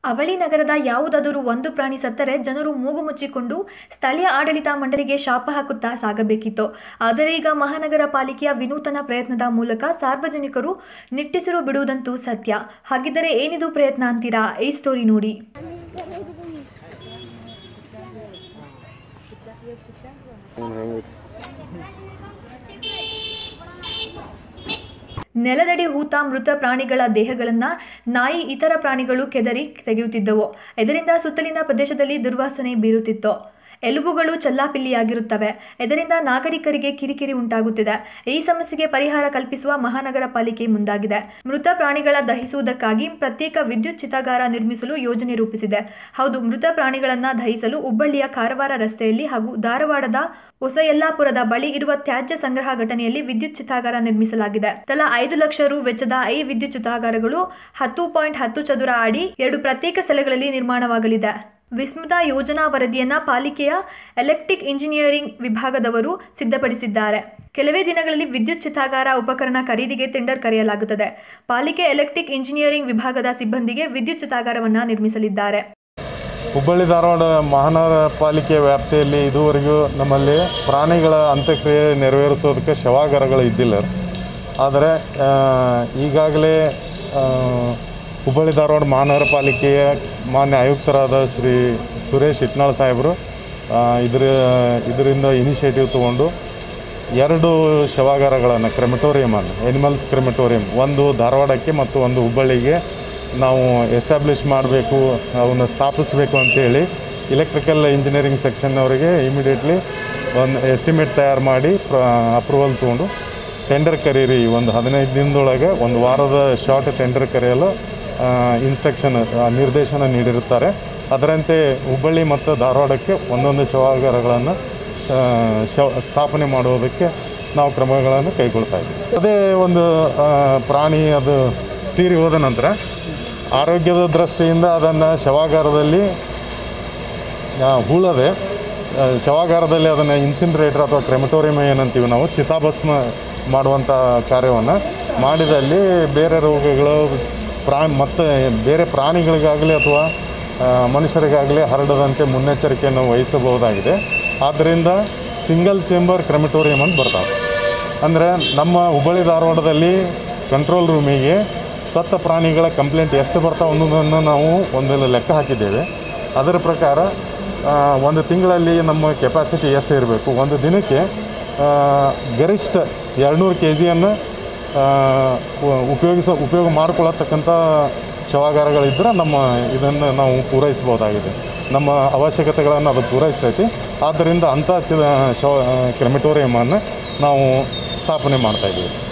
ಅವಳಿ ನಗರದ ಯಾವುದಾದರೂ ಒಂದು ಪ್ರಾಣಿ ಸತ್ತರೆ ಜನರು ಮೂಗು ಮುಚ್ಚಿಕೊಂಡು ಸ್ಥಳೀಯ ಆಡಳಿತ ಮಂಡಳಿಗೆ ಶಾಪ ಹಾಕುತ್ತಾ ಸಾಗಬೇಕಿತ್ತು ಆದರೆ ಈಗ ಮಹಾನಗರ ಪಾಲಿಕೆಯ ವಿನೂತನ ಪ್ರಯತ್ನದ ಮೂಲಕ ಸಾರ್ವಜನಿಕರು ನಿಟ್ಟಿಸಿರು ಬಿಡುವುದಂತೂ ಸತ್ಯ ಹಾಗಿದ್ದರೆ ಏನಿದು ಪ್ರಯತ್ನ ಅಂತೀರಾ ಈ ಸ್ಟೋರಿ ನೋಡಿ ನೆಲದಡಿ ಹೂತ ಮೃತ ಪ್ರಾಣಿಗಳ ದೇಹಗಳನ್ನು ನಾಯಿ ಇತರ ಪ್ರಾಣಿಗಳು ಕೆದರಿ ತೆಗೆಯುತ್ತಿದ್ದವು ಇದರಿಂದ ಸುತ್ತಲಿನ ಪ್ರದೇಶದಲ್ಲಿ ದುರ್ವಾಸನೆ ಬೀರುತ್ತಿತ್ತು ಎಲುಬುಗಳು ಚಲ್ಲಾಪಿಲ್ಲಿಯಾಗಿರುತ್ತವೆ ಇದರಿಂದ ನಾಗರಿಕರಿಗೆ ಕಿರಿಕಿರಿ ಉಂಟಾಗುತ್ತಿದೆ ಈ ಸಮಸ್ಯೆಗೆ ಪರಿಹಾರ ಕಲ್ಪಿಸುವ ಮಹಾನಗರ ಪಾಲಿಕೆ ಮುಂದಾಗಿದೆ ಮೃತ ಪ್ರಾಣಿಗಳ ದಹಿಸುವುದಕ್ಕಾಗಿ ಪ್ರತ್ಯೇಕ ವಿದ್ಯುತ್ ಚಿತಾಗಾರ ನಿರ್ಮಿಸಲು ಯೋಜನೆ ರೂಪಿಸಿದೆ ಹೌದು ಮೃತ ಪ್ರಾಣಿಗಳನ್ನು ದಹಿಸಲು ಹುಬ್ಬಳ್ಳಿಯ ಕಾರವಾರ ರಸ್ತೆಯಲ್ಲಿ ಹಾಗೂ ಧಾರವಾಡದ ಹೊಸಯಲ್ಲಾಪುರದ ಬಳಿ ಇರುವ ತ್ಯಾಜ್ಯ ಸಂಗ್ರಹ ಘಟನೆಯಲ್ಲಿ ವಿದ್ಯುತ್ ಚಿತಾಗಾರ ನಿರ್ಮಿಸಲಾಗಿದೆ ತಲಾ ಐದು ಲಕ್ಷ ರು ವೆಚ್ಚದ ಈ ವಿದ್ಯುತ್ ಚಿತಾಗಾರಗಳು ಹತ್ತು ಪಾಯಿಂಟ್ ಹತ್ತು ಚದುರ ಅಡಿ ಎರಡು ಪ್ರತ್ಯೇಕ ಸ್ಥಳಗಳಲ್ಲಿ ನಿರ್ಮಾಣವಾಗಲಿದೆ ವಿಸ್ಮೃತ ಯೋಜನಾ ವರದಿಯನ್ನ ಪಾಲಿಕೆಯ ಎಲೆಕ್ಟ್ರಿಕ್ ಇಂಜಿನಿಯರಿಂಗ್ ವಿಭಾಗದವರು ಸಿದ್ಧಪಡಿಸಿದ್ದಾರೆ ಕೆಲವೇ ದಿನಗಳಲ್ಲಿ ವಿದ್ಯುತ್ ಚಿತಾಗಾರ ಉಪಕರಣ ಖರೀದಿಗೆ ಟೆಂಡರ್ ಕರೆಯಲಾಗುತ್ತದೆ ಪಾಲಿಕೆ ಎಲೆಕ್ಟ್ರಿಕ್ ಇಂಜಿನಿಯರಿಂಗ್ ವಿಭಾಗದ ಸಿಬ್ಬಂದಿಗೆ ವಿದ್ಯುತ್ ಚಿತಾಗಾರವನ್ನು ನಿರ್ಮಿಸಲಿದ್ದಾರೆ ಹುಬ್ಬಳ್ಳಿ ಧಾರವಾಡ ಮಹಾನಗರ ಪಾಲಿಕೆ ವ್ಯಾಪ್ತಿಯಲ್ಲಿ ಇದುವರೆಗೂ ನಮ್ಮಲ್ಲಿ ಪ್ರಾಣಿಗಳ ಅಂತ್ಯಕ್ರಿಯೆ ನೆರವೇರಿಸೋದಕ್ಕೆ ಶವಾಗಾರಗಳು ಇದ್ದಿಲ್ಲ ಆದರೆ ಆ, ಈಗಾಗಲೇ ಆ, ಹುಬ್ಬಳ್ಳಿ ಧಾರವಾಡ ಮಹಾನಗರ ಪಾಲಿಕೆಯ ಮಾನ್ಯ ಆಯುಕ್ತರಾದ ಶ್ರೀ ಸುರೇಶ್ ಇಟ್ನಾಳ್ ಸಾಹೇಬರು ಆ, ಇದರ ಇದರಿಂದ ಇನಿಷಿಯೇಟಿವ್ ತೊಗೊಂಡು ಎರಡು ಶವಾಗಾರಗಳನ್ನು ಕ್ರೆಮಿಟೋರಿಯಮನ್ನು ಎನಿಮಲ್ಸ್ ಕ್ರೆಮಿಟೋರಿಯಂ ಒಂದು ಧಾರವಾಡಕ್ಕೆ ಮತ್ತು ಒಂದು ಹುಬ್ಬಳ್ಳಿಗೆ ನಾವು ಎಸ್ಟಾಬ್ಲಿಷ್ ಮಾಡಬೇಕು ಅವನ್ನ ಸ್ಥಾಪಿಸಬೇಕು ಅಂತೇಳಿ ಇಲೆಕ್ಟ್ರಿಕಲ್ ಇಂಜಿನಿಯರಿಂಗ್ ಸೆಕ್ಷನ್ ಅವರಿಗೆ ಇಮಿಡಿಯೇಟ್ಲಿ ಒಂದು ಎಸ್ಟಿಮೇಟ್ ತಯಾರು ಮಾಡಿ ಅಪ್ರೂವಲ್ ತೊಗೊಂಡು ಟೆಂಡರ್ ಕರೀರಿ ಒಂದು ಹದಿನೈದು ದಿನದೊಳಗೆ ಒಂದು ವಾರದ ಶಾರ್ಟ್ ಟೆಂಡರ್ ಕರೆಯಲು ಇನ್ಸ್ಟ್ರಕ್ಷನ್ ನಿರ್ದೇಶನ ನೀಡಿರುತ್ತಾರೆ ಅದರಂತೆ ಹುಬ್ಬಳ್ಳಿ ಮತ್ತು ಧಾರವಾಡಕ್ಕೆ ಒಂದೊಂದು ಶವಾಗಾರಗಳನ್ನು ಆ, ಶವ ಸ್ಥಾಪನೆ ಮಾಡುವುದಕ್ಕೆ ನಾವು ಕ್ರಮಗಳನ್ನು ಕೈಗೊಳ್ತಾ ಇದ್ದೀವಿ ಅದೇ ಒಂದು ಆ, ಪ್ರಾಣಿ ಅದು ತೀರಿ ಹೋದ ನಂತರ ಆರೋಗ್ಯದ ದೃಷ್ಟಿಯಿಂದ ಅದನ್ನು ಶವಾಗಾರದಲ್ಲಿ ಆ, ಹೂಳದೆ ಆ, ಶವಾಗಾರದಲ್ಲಿ ಅದನ್ನು ಇನ್ಸಿನ್ರೇಟರ್ ಅಥವಾ ಕ್ರೆಮಟೋರಿಯಂ ಏನಂತೀವಿ ನಾವು ಚಿತಾಭಸ್ಮ ಮಾಡುವಂಥ ಕಾರ್ಯವನ್ನು ಮಾಡಿದಲ್ಲಿ ಬೇರೆ ರೋಗಗಳು ಪ್ರಾ ಮತ್ತು ಬೇರೆ ಪ್ರಾಣಿಗಳಿಗಾಗಲಿ ಅಥವಾ ಆ, ಮನುಷ್ಯರಿಗಾಗಲಿ ಹರಡದಂತೆ ಮುನ್ನೆಚ್ಚರಿಕೆಯನ್ನು ವಹಿಸಬಹುದಾಗಿದೆ ಆದ್ದರಿಂದ ಸಿಂಗಲ್ ಚೇಂಬರ್ ಕ್ರೆಮಿಟೋರಿಯಂ ಅಂತ ಬರ್ತಾವೆ ಅಂದರೆ ನಮ್ಮ ಹುಬ್ಬಳ್ಳಿ ಧಾರವಾಡದಲ್ಲಿ ಕಂಟ್ರೋಲ್ ರೂಮಿಗೆ ಸತ್ತ ಪ್ರಾಣಿಗಳ ಕಂಪ್ಲೇಂಟ್ ಎಷ್ಟು ಬರ್ತಾವೆ ಅನ್ನೋದನ್ನು ನಾವು ಒಂದು ಲೆಕ್ಕ ಹಾಕಿದ್ದೇವೆ ಅದರ ಪ್ರಕಾರ ಆ, ಒಂದು ತಿಂಗಳಲ್ಲಿ ನಮ್ಮ ಕೆಪಾಸಿಟಿ ಎಷ್ಟು ಇರಬೇಕು ಒಂದು ದಿನಕ್ಕೆ ಆ, ಗರಿಷ್ಠ ಎರಡುನೂರು ಕೆ ಜಿಯನ್ನು ಉಪಯೋಗಿಸ ಉಪಯೋಗ ಮಾಡಿಕೊಳ್ಳತಕ್ಕಂಥ ಶವಾಗಾರಗಳಿದ್ದರೆ ನಮ್ಮ ಇದನ್ನು ನಾವು ಪೂರೈಸ್ಬೋದಾಗಿದೆ ನಮ್ಮ ಅವಶ್ಯಕತೆಗಳನ್ನು ಅದು ಪೂರೈಸ್ತೈತಿ ಆದ್ದರಿಂದ ಅಂಥ ಚ ಶವ ಕ್ರೆಮಿಟೋರಿಯಮನ್ನು ನಾವು ಸ್ಥಾಪನೆ ಮಾಡ್ತಾಯಿದ್ದೀವಿ